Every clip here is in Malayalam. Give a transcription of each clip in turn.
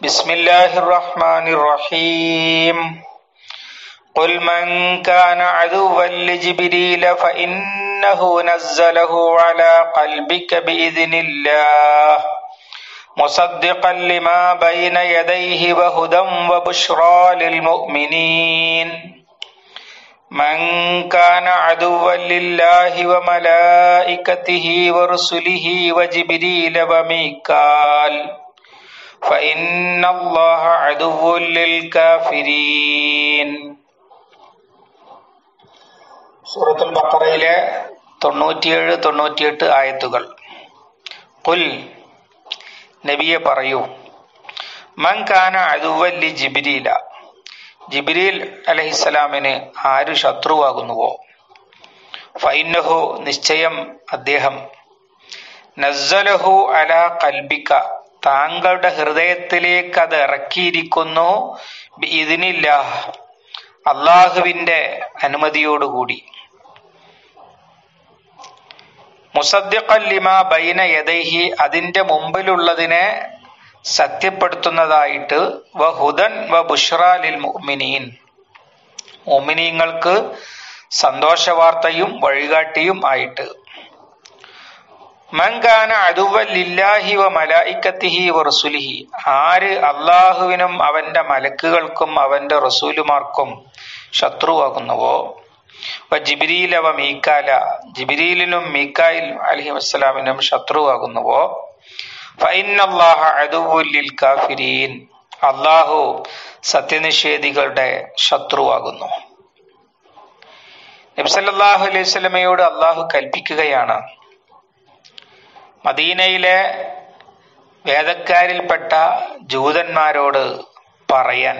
بسم الله الرحمن الرحيم قل من كان عدوا لجبريل فإنه نزله على قلبك بإذن الله مصدقا لما بين يديه وهدى وبشرى للمؤمنين من كان عدوا لله وملائكته ورسله وجبريل وميكال فإن الله عدو للكافرين സൂറത്തുൽ ബക്കറയിലെ തൊണ്ണൂറ്റിയേഴ് തൊണ്ണൂറ്റിയെട്ട് ആയത്തുകൾ കുൽ നബിയെ പറയൂ മൻ കാന അതുവല്ലി ജിബിരില ജിബിരിൽ അലഹിസ്സലാമിന് ആര് ശത്രുവാകുന്നുവോ ഫൈനഹു നിശ്ചയം അദ്ദേഹം നസ്സലഹു അല കൽബിക്ക താങ്കളുടെ ഹൃദയത്തിലേക്ക് അത് ഇറക്കിയിരിക്കുന്നു ഇതിനില്ല അള്ളാഹുവിന്റെ അനുമതിയോടുകൂടി മുസദ്ദിഖല്ലിമ ബൈന യദൈഹി അതിന്റെ മുമ്പിലുള്ളതിനെ സത്യപ്പെടുത്തുന്നതായിട്ട് വഹുദൻ വ ബുഷ്റ ലിൽ മുഅ്മിനീൻ മുഅ്മിനീങ്ങൾക്ക് സന്തോഷവാർത്തയും വഴികാട്ടിയും ആയിട്ട് മങ്കാന അതുവല്ലില്ലാഹി വ മലായിക്കത്തിഹി വ റസുലിഹി ആര് അള്ളാഹുവിനും അവന്റെ മലക്കുകൾക്കും അവന്റെ റസൂലുമാർക്കും ശത്രുവാകുന്നുവോ വ ജിബിരീല വ മീക്കാല ജിബിരീലിനും മീക്കായിൽ അലഹി വസ്സലാമിനും ശത്രുവാകുന്നുവോ ഫൈനല്ലാഹ അദുവുല്ലിൽ കാഫിരീൻ അള്ളാഹു സത്യനിഷേധികളുടെ ശത്രുവാകുന്നു നബ്സല്ലാഹു അലൈഹി സ്വലമയോട് അള്ളാഹു കൽപ്പിക്കുകയാണ് മദീനയിലെ വേദക്കാരിൽപ്പെട്ട ജൂതന്മാരോട് പറയാൻ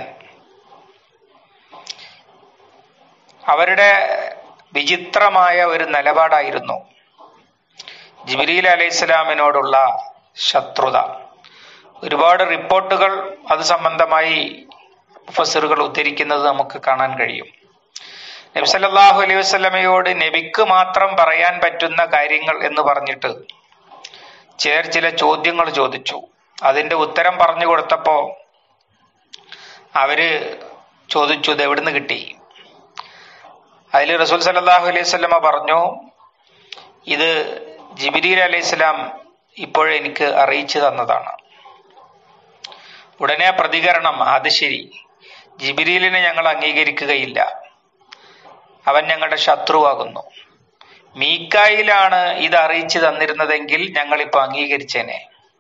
അവരുടെ വിചിത്രമായ ഒരു നിലപാടായിരുന്നു ജിബിലീൽ അലൈഹിസ്സലാമിനോടുള്ള ശത്രുത ഒരുപാട് റിപ്പോർട്ടുകൾ അത് സംബന്ധമായി മുഫസറുകൾ ഉദ്ധരിക്കുന്നത് നമുക്ക് കാണാൻ കഴിയും നബി സല്ലല്ലാഹു അലൈഹി വസല്ലമയോട് നബിക്ക് മാത്രം പറയാൻ പറ്റുന്ന കാര്യങ്ങൾ എന്ന് പറഞ്ഞിട്ട് ചിലർ ചില ചോദ്യങ്ങൾ ചോദിച്ചു അതിന്റെ ഉത്തരം പറഞ്ഞു കൊടുത്തപ്പോ അവര് ചോദിച്ചു ഇത് എവിടുന്ന് കിട്ടി അതിൽ റസൂൽ സല്ലല്ലാഹു അലൈഹി വസല്ലമ പറഞ്ഞു ഇത് ജിബിരീൽ അലൈഹി സ്വലാം ഇപ്പോഴെനിക്ക് അറിയിച്ചു തന്നതാണ് ഉടനെ പ്രതികരണം അത് ശരി ജിബിരീലിനെ ഞങ്ങൾ അംഗീകരിക്കുകയില്ല അവൻ ഞങ്ങളുടെ ശത്രുവാകുന്നു മീക്കായിലാണ് ഇത് അറിയിച്ചു തന്നിരുന്നതെങ്കിൽ ഞങ്ങൾ ഇപ്പൊ അംഗീകരിച്ചേനെ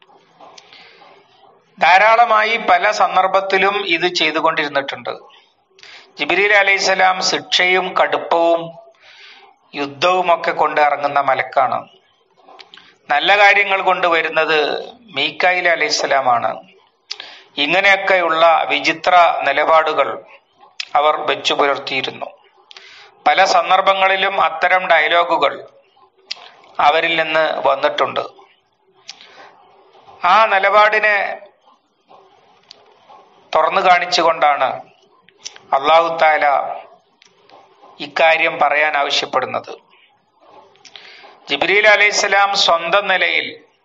ധാരാളമായി പല സന്ദർഭത്തിലും ഇത് ചെയ്തുകൊണ്ടിരുന്നിട്ടുണ്ട് ജിബിരീൽ അലൈഹിസ്സലാം ശിക്ഷയും കടുപ്പവും യുദ്ധവും ഒക്കെ കൊണ്ട് ഇറങ്ങുന്ന മലക്കാണ് നല്ല കാര്യങ്ങൾ കൊണ്ടുവരുന്നത് മീക്കായിൽ അലൈഹിസ്സലാമാണ് ഇങ്ങനെയൊക്കെയുള്ള വിചിത്ര നിലപാടുകൾ അവർ വെച്ചു പുലർത്തിയിരുന്നു പല സന്ദർഭങ്ങളിലും അത്തരം ഡയലോഗുകൾ അവരിൽ നിന്ന് വന്നിട്ടുണ്ട് ആ നിലപാടിനെ തുറന്നു കാണിച്ചുകൊണ്ടാണ് അള്ളാഹു താല ഇക്കാര്യം പറയാൻ ആവശ്യപ്പെടുന്നത് ജിബ്രീൽ അലൈഹിസ്സലാം സ്വന്തം നിലയിൽ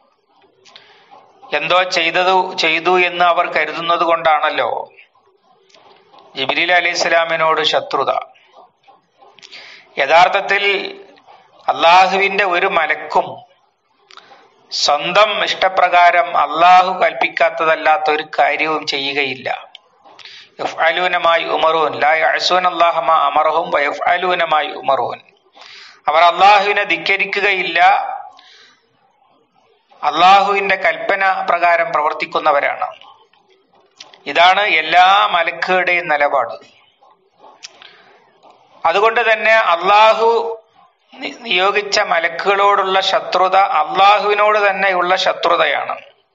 എന്തോ ചെയ്തതു ചെയ്തു എന്ന് അവർ കരുതുന്നത് കൊണ്ടാണല്ലോ ജിബ്രീൽ അലൈഹിസ്സലാമിനോട് ശത്രുത യഥാർത്ഥത്തിൽ അള്ളാഹുവിന്റെ ഒരു മലക്കും സ്വന്തം ഇഷ്ടപ്രകാരം അള്ളാഹു കൽപ്പിക്കാത്തതല്ലാത്ത ഒരു കാര്യവും ചെയ്യുകയില്ല യഫ്അലൂനമായി ഉമറൂൻ ലാ യഅസൂന അല്ലാഹമ അമറഹും വയഫ്അലൂനമായി ഉമറൂൻ അവർ അള്ളാഹുവിനെ ധിക്കരിക്കുകയില്ല അള്ളാഹുവിന്റെ കൽപ്പന പ്രകാരം പ്രവർത്തിക്കുന്നവരാണ് ഇതാണ് എല്ലാ മലക്കുകളുടെയും നിലപാട് അതുകൊണ്ട് തന്നെ അള്ളാഹു നിയോഗിച്ച മലക്കുകളോടുള്ള ശത്രുത അള്ളാഹുവിനോട് തന്നെയുള്ള ശത്രുതയാണ്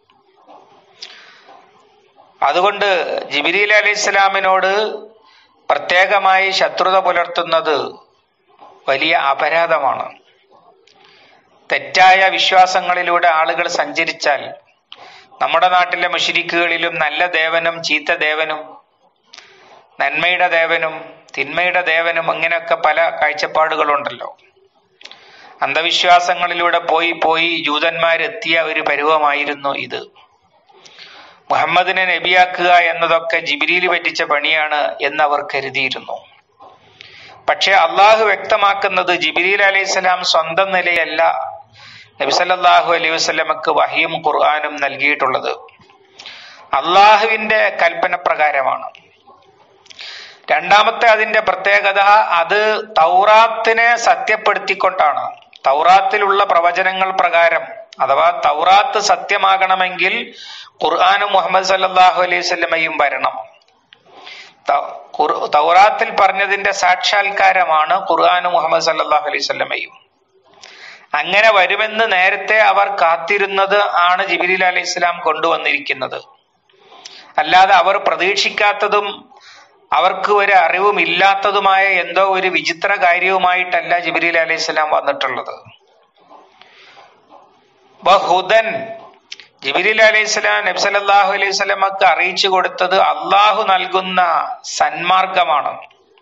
അതുകൊണ്ട് ജിബിരിൽ അലൈഹി ഇസ്ലാമിനോട് പ്രത്യേകമായി ശത്രുത പുലർത്തുന്നത് വലിയ അപരാധമാണ് തെറ്റായ വിശ്വാസങ്ങളിലൂടെ ആളുകൾ സഞ്ചരിച്ചാൽ നമ്മുടെ നാട്ടിലെ മുഷിരിക്കുകളിലും നല്ല ദേവനും ചീത്ത ദേവനും നന്മയുടെ ദേവനും തിന്മയുടെ ദേവനും അങ്ങനെയൊക്കെ പല കാഴ്ചപ്പാടുകളുണ്ടല്ലോ അന്ധവിശ്വാസങ്ങളിലൂടെ പോയി പോയി ജൂതന്മാരെത്തിയ ഒരു പരുവമായിരുന്നു ഇത് മുഹമ്മദിനെ നബിയാക്കുക എന്നതൊക്കെ ജിബിരിയിൽ പറ്റിച്ച പണിയാണ് എന്ന് അവർ കരുതിയിരുന്നു പക്ഷെ അള്ളാഹു വ്യക്തമാക്കുന്നത് ജിബിരിൽ അലൈഹിസ്സലാം സ്വന്തം നിലയല്ല നബിസല്ലാഹു അലൈഹി വസ്ലമക്ക് വഹിയും ഖുർആാനും നൽകിയിട്ടുള്ളത് അള്ളാഹുവിന്റെ കൽപ്പന പ്രകാരമാണ് രണ്ടാമത്തെ അതിന്റെ പ്രത്യേകത അത് തൗറാത്തിനെ സത്യപ്പെടുത്തിക്കൊണ്ടാണ് തൗറാത്തിലുള്ള പ്രവചനങ്ങൾ പ്രകാരം അഥവാ തൗറാത്ത് സത്യമാകണമെങ്കിൽ ഖുർആാനും മുഹമ്മദ് സല്ലാഹു അലൈഹി സ്വല്ലമയും വരണം തൗറാത്തിൽ പറഞ്ഞതിന്റെ സാക്ഷാത്കാരമാണ് ഖുർആാനും മുഹമ്മദ് സല്ലാഹു അലൈഹി സ്വല്ലമയും അങ്ങനെ വരുമെന്ന് നേരത്തെ അവർ കാത്തിരുന്നത് ആണ് ജിബിരിൽ അലൈഹി ഇസ്ലാം കൊണ്ടുവന്നിരിക്കുന്നത് അല്ലാതെ അവർ പ്രതീക്ഷിക്കാത്തതും അവർക്ക് ഒരു അറിവും ഇല്ലാത്തതുമായ എന്തോ ഒരു വിചിത്ര കാര്യവുമായിട്ടല്ല ജിബിരിൽ അലൈഹി സ്വലാം വന്നിട്ടുള്ളത് ബഹുദൻ ജിബിരിൽ അലൈഹി സ്വലാം നബ്സലല്ലാഹു അലൈഹി സ്വലമക്ക് അറിയിച്ചു കൊടുത്തത് അള്ളാഹു നൽകുന്ന സന്മാർഗമാണ്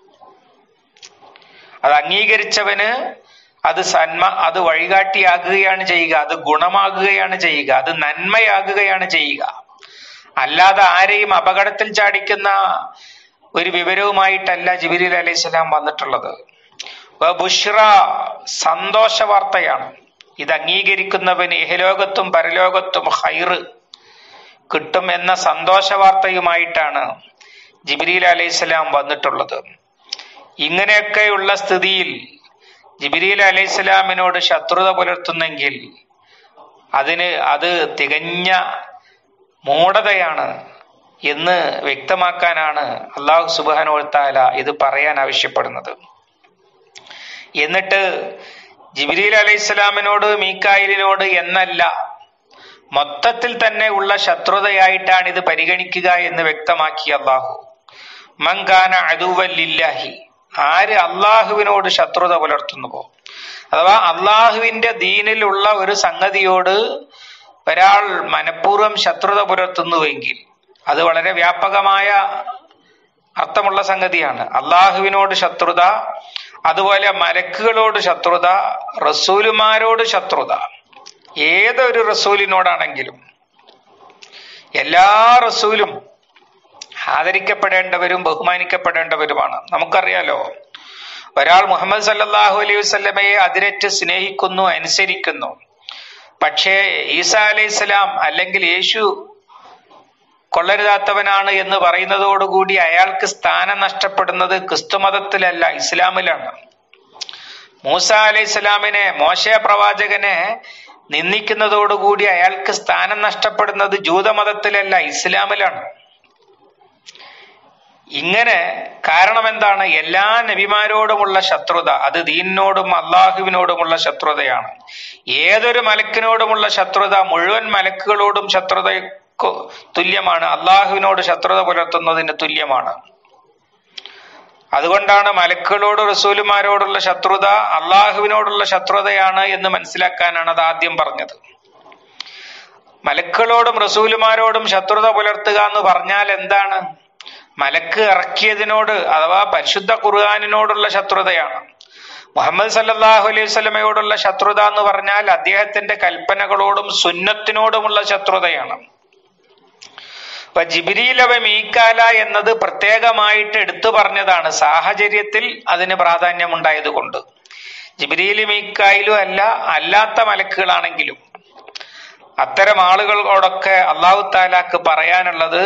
അത് അംഗീകരിച്ചവന് അത് സന്മ അത് വഴികാട്ടിയാകുകയാണ് ചെയ്യുക അത് ഗുണമാകുകയാണ് ചെയ്യുക അത് നന്മയാകുകയാണ് ചെയ്യുക അല്ലാതെ ആരെയും അപകടത്തിൽ ചാടിക്കുന്ന ഒരു വിവരവുമായിട്ടല്ല ജിബിരിൽ അലൈഹി സ്വലാം വന്നിട്ടുള്ളത് ബുഷ്ര സന്തോഷ വാർത്തയാണ് ഇത് അംഗീകരിക്കുന്നവന് ഇഹലോകത്തും പരലോകത്തും ഹൈറ് കിട്ടും എന്ന സന്തോഷ വാർത്തയുമായിട്ടാണ് ജിബിരിൽ അലൈഹി സ്വലാം വന്നിട്ടുള്ളത് ഇങ്ങനെയൊക്കെയുള്ള സ്ഥിതിയിൽ ജിബിരിൽ അലൈഹി സ്വലാമിനോട് ശത്രുത പുലർത്തുന്നെങ്കിൽ അതിന് അത് തികഞ്ഞ മൂഢതയാണ് എന്ന് വ്യക്തമാക്കാനാണ് അള്ളാഹു സുബാനോത്താല ഇത് പറയാൻ ആവശ്യപ്പെടുന്നത് എന്നിട്ട് ജിബിരിൽ അലൈഹിസ്സലാമിനോട് മീക്കായിലിനോട് എന്നല്ല മൊത്തത്തിൽ തന്നെ ഉള്ള ശത്രുതയായിട്ടാണ് ഇത് പരിഗണിക്കുക എന്ന് വ്യക്തമാക്കി അള്ളാഹു മങ്കാന അതുവല്ലില്ലാഹി ആര് അള്ളാഹുവിനോട് ശത്രുത പുലർത്തുന്നുവോ അഥവാ അള്ളാഹുവിന്റെ ദീനിലുള്ള ഒരു സംഗതിയോട് ഒരാൾ മനഃപൂർവ്വം ശത്രുത പുലർത്തുന്നുവെങ്കിൽ അത് വളരെ വ്യാപകമായ അർത്ഥമുള്ള സംഗതിയാണ് അള്ളാഹുവിനോട് ശത്രുത അതുപോലെ മലക്കുകളോട് ശത്രുത റസൂലുമാരോട് ശത്രുത ഏതൊരു റസൂലിനോടാണെങ്കിലും എല്ലാ റസൂലും ആദരിക്കപ്പെടേണ്ടവരും ബഹുമാനിക്കപ്പെടേണ്ടവരുമാണ് നമുക്കറിയാലോ ഒരാൾ മുഹമ്മദ് സല്ലാഹു അലൈഹി വസ്ലമയെ അതിരറ്റ് സ്നേഹിക്കുന്നു അനുസരിക്കുന്നു പക്ഷേ ഈസ അലൈഹി സ്വലാം അല്ലെങ്കിൽ യേശു കൊള്ളരുതാത്തവനാണ് എന്ന് പറയുന്നതോടുകൂടി അയാൾക്ക് സ്ഥാനം നഷ്ടപ്പെടുന്നത് ക്രിസ്തുമതത്തിലല്ല ഇസ്ലാമിലാണ് മൂസ അലൈഹി സ്വലാമിനെ മോശ പ്രവാചകനെ നിന്ദിക്കുന്നതോടുകൂടി അയാൾക്ക് സ്ഥാനം നഷ്ടപ്പെടുന്നത് ജൂതമതത്തിലല്ല ഇസ്ലാമിലാണ് ഇങ്ങനെ കാരണം എന്താണ് എല്ലാ നബിമാരോടുമുള്ള ശത്രുത അത് ദീനിനോടും അള്ളാഹുവിനോടുമുള്ള ശത്രുതയാണ് ഏതൊരു മലക്കിനോടുമുള്ള ശത്രുത മുഴുവൻ മലക്കുകളോടും ശത്രുത തുല്യമാണ് അള്ളാഹുവിനോട് ശത്രുത പുലർത്തുന്നതിന് തുല്യമാണ് അതുകൊണ്ടാണ് മലക്കുകളോട് റസൂലുമാരോടുള്ള ശത്രുത അള്ളാഹുവിനോടുള്ള ശത്രുതയാണ് എന്ന് മനസ്സിലാക്കാനാണ് അത് ആദ്യം പറഞ്ഞത് മലക്കുകളോടും റസൂലുമാരോടും ശത്രുത പുലർത്തുക എന്ന് പറഞ്ഞാൽ എന്താണ് മലക്ക് ഇറക്കിയതിനോട് അഥവാ പരിശുദ്ധ ഖുർആാനിനോടുള്ള ശത്രുതയാണ് മുഹമ്മദ് സല്ലാഹു അലൈഹി സ്വലമയോടുള്ള ശത്രുത എന്ന് പറഞ്ഞാൽ അദ്ദേഹത്തിന്റെ കൽപ്പനകളോടും സുന്നത്തിനോടുമുള്ള ശത്രുതയാണ് അപ്പൊ ജിബിരിയിലവ മീക്കാല എന്നത് പ്രത്യേകമായിട്ട് എടുത്തു പറഞ്ഞതാണ് സാഹചര്യത്തിൽ അതിന് പ്രാധാന്യമുണ്ടായത് കൊണ്ട് ജിബിരിയിൽ മീക്കായിലും അല്ല അല്ലാത്ത മലക്കുകളാണെങ്കിലും അത്തരം ആളുകളോടൊക്കെ അള്ളാഹു താലാക്ക് പറയാനുള്ളത്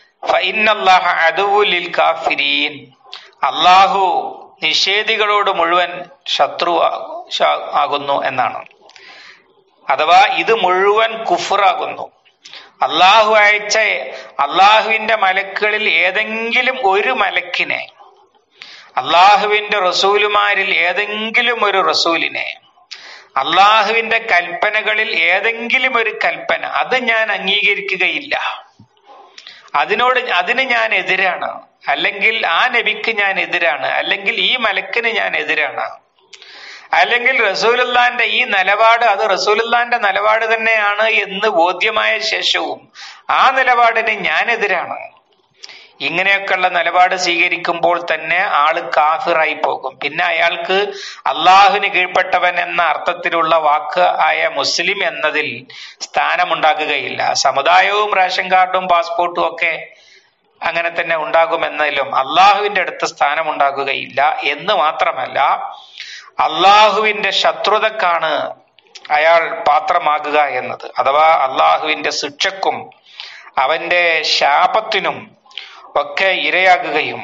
കാഫിരീൻ അള്ളാഹു നിഷേധികളോട് മുഴുവൻ ശത്രു ആകുന്നു എന്നാണ് അഥവാ ഇത് മുഴുവൻ കുഫറാകുന്നു അള്ളാഹു അയച്ച അള്ളാഹുവിന്റെ മലക്കുകളിൽ ഏതെങ്കിലും ഒരു മലക്കിനെ അള്ളാഹുവിന്റെ റസൂലുമാരിൽ ഏതെങ്കിലും ഒരു റസൂലിനെ അള്ളാഹുവിന്റെ കൽപ്പനകളിൽ ഏതെങ്കിലും ഒരു കൽപ്പന അത് ഞാൻ അംഗീകരിക്കുകയില്ല അതിനോട് അതിന് ഞാൻ എതിരാണ് അല്ലെങ്കിൽ ആ നബിക്ക് ഞാൻ എതിരാണ് അല്ലെങ്കിൽ ഈ മലക്കിന് ഞാൻ എതിരാണ് അല്ലെങ്കിൽ റസൂലുല്ലാന്റെ ഈ നിലപാട് അത് റസൂലുല്ലാന്റെ നിലപാട് തന്നെയാണ് എന്ന് ബോധ്യമായ ശേഷവും ആ നിലപാടിന് ഞാൻ എതിരാണ് ഇങ്ങനെയൊക്കെയുള്ള നിലപാട് സ്വീകരിക്കുമ്പോൾ തന്നെ ആള് കാഫിറായി പോകും പിന്നെ അയാൾക്ക് അള്ളാഹുവിന് കീഴ്പ്പെട്ടവൻ എന്ന അർത്ഥത്തിലുള്ള വാക്ക് ആയ മുസ്ലിം എന്നതിൽ സ്ഥാനമുണ്ടാകുകയില്ല സമുദായവും റേഷൻ കാർഡും പാസ്പോർട്ടും ഒക്കെ അങ്ങനെ തന്നെ ഉണ്ടാകുമെന്നതിലും അള്ളാഹുവിന്റെ അടുത്ത് സ്ഥാനമുണ്ടാകുകയില്ല എന്ന് മാത്രമല്ല അള്ളാഹുവിന്റെ ശത്രുതക്കാണ് അയാൾ പാത്രമാകുക എന്നത് അഥവാ അള്ളാഹുവിന്റെ ശിക്ഷക്കും അവന്റെ ശാപത്തിനും ഒക്കെ ഇരയാകുകയും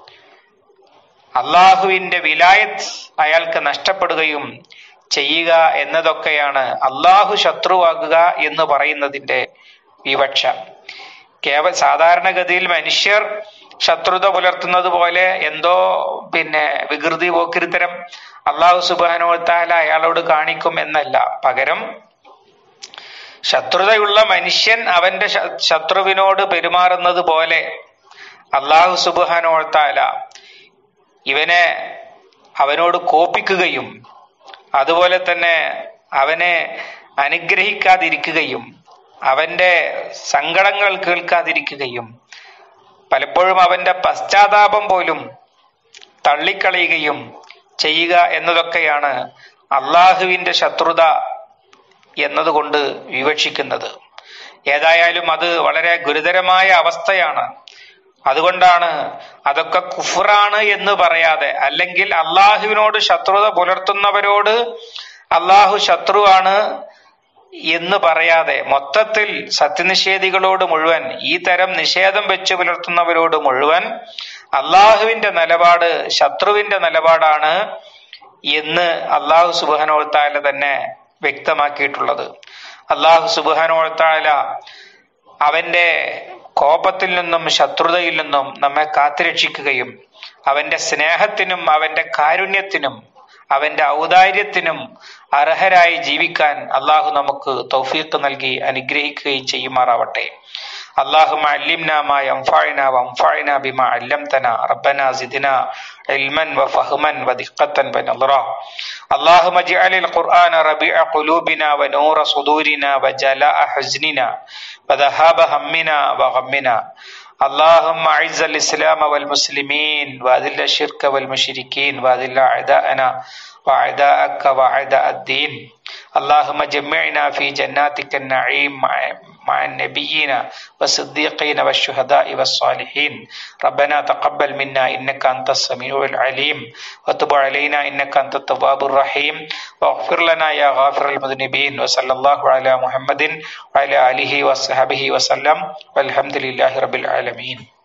അള്ളാഹുവിന്റെ വിലായത്ത് അയാൾക്ക് നഷ്ടപ്പെടുകയും ചെയ്യുക എന്നതൊക്കെയാണ് അള്ളാഹു ശത്രുവാകുക എന്ന് പറയുന്നതിന്റെ വിവക്ഷ കേവ സാധാരണഗതിയിൽ മനുഷ്യർ ശത്രുത പുലർത്തുന്നത് പോലെ എന്തോ പിന്നെ വികൃതി പോക്കിരിത്തരം അള്ളാഹു സുബാനോത്താല അയാളോട് കാണിക്കും എന്നല്ല പകരം ശത്രുതയുള്ള മനുഷ്യൻ അവന്റെ ശത്രുവിനോട് പെരുമാറുന്നത് പോലെ അള്ളാഹു സുബാനോത്താല ഇവനെ അവനോട് കോപ്പിക്കുകയും അതുപോലെ തന്നെ അവനെ അനുഗ്രഹിക്കാതിരിക്കുകയും അവന്റെ സങ്കടങ്ങൾ കേൾക്കാതിരിക്കുകയും പലപ്പോഴും അവന്റെ പശ്ചാത്താപം പോലും തള്ളിക്കളയുകയും ചെയ്യുക എന്നതൊക്കെയാണ് അള്ളാഹുവിന്റെ ശത്രുത എന്നതുകൊണ്ട് വിവക്ഷിക്കുന്നത് ഏതായാലും അത് വളരെ ഗുരുതരമായ അവസ്ഥയാണ് അതുകൊണ്ടാണ് അതൊക്കെ കുഫറാണ് എന്ന് പറയാതെ അല്ലെങ്കിൽ അള്ളാഹുവിനോട് ശത്രുത പുലർത്തുന്നവരോട് അള്ളാഹു ശത്രുവാണ് എന്ന് പറയാതെ മൊത്തത്തിൽ സത്യനിഷേധികളോട് മുഴുവൻ ഈ തരം നിഷേധം വെച്ച് പുലർത്തുന്നവരോട് മുഴുവൻ അള്ളാഹുവിന്റെ നിലപാട് ശത്രുവിന്റെ നിലപാടാണ് എന്ന് അള്ളാഹു സുബാനോത്താല തന്നെ വ്യക്തമാക്കിയിട്ടുള്ളത് അള്ളാഹു സുബാനോത്താല അവന്റെ കോപത്തിൽ നിന്നും ശത്രുതയിൽ നിന്നും നമ്മെ കാത്തുരക്ഷിക്കുകയും അവന്റെ സ്നേഹത്തിനും അവന്റെ കാരുണ്യത്തിനും അവന്റെ ഔദാര്യത്തിനും അർഹരായി ജീവിക്കാൻ അള്ളാഹു നമുക്ക് തൗഫീഖ് നൽകി അനുഗ്രഹിക്കുകയും ചെയ്യുമാറാവട്ടെ اللهم علمنا ما ينفعنا وانفعنا بما علمتنا ربنا زدنا علما وفهما ودقة ونظرا اللهم اجعل القرآن ربيع قلوبنا ونور صدورنا وجلاء حزننا وذهاب همنا وغمنا اللهم اعز الاسلام والمسلمين واذل الشرك والمشركين واذل اعداءنا واعداءك واعداء الدين اللهم جمعنا في جناتك النعيم مع, مع النبيين والصديقين والشهداء والصالحين ربنا تقبل منا انك انت السميع العليم وتب علينا انك انت التواب الرحيم واغفر لنا يا غافر المذنبين وصلى الله على محمد وعلى اله وصحبه وسلم والحمد لله رب العالمين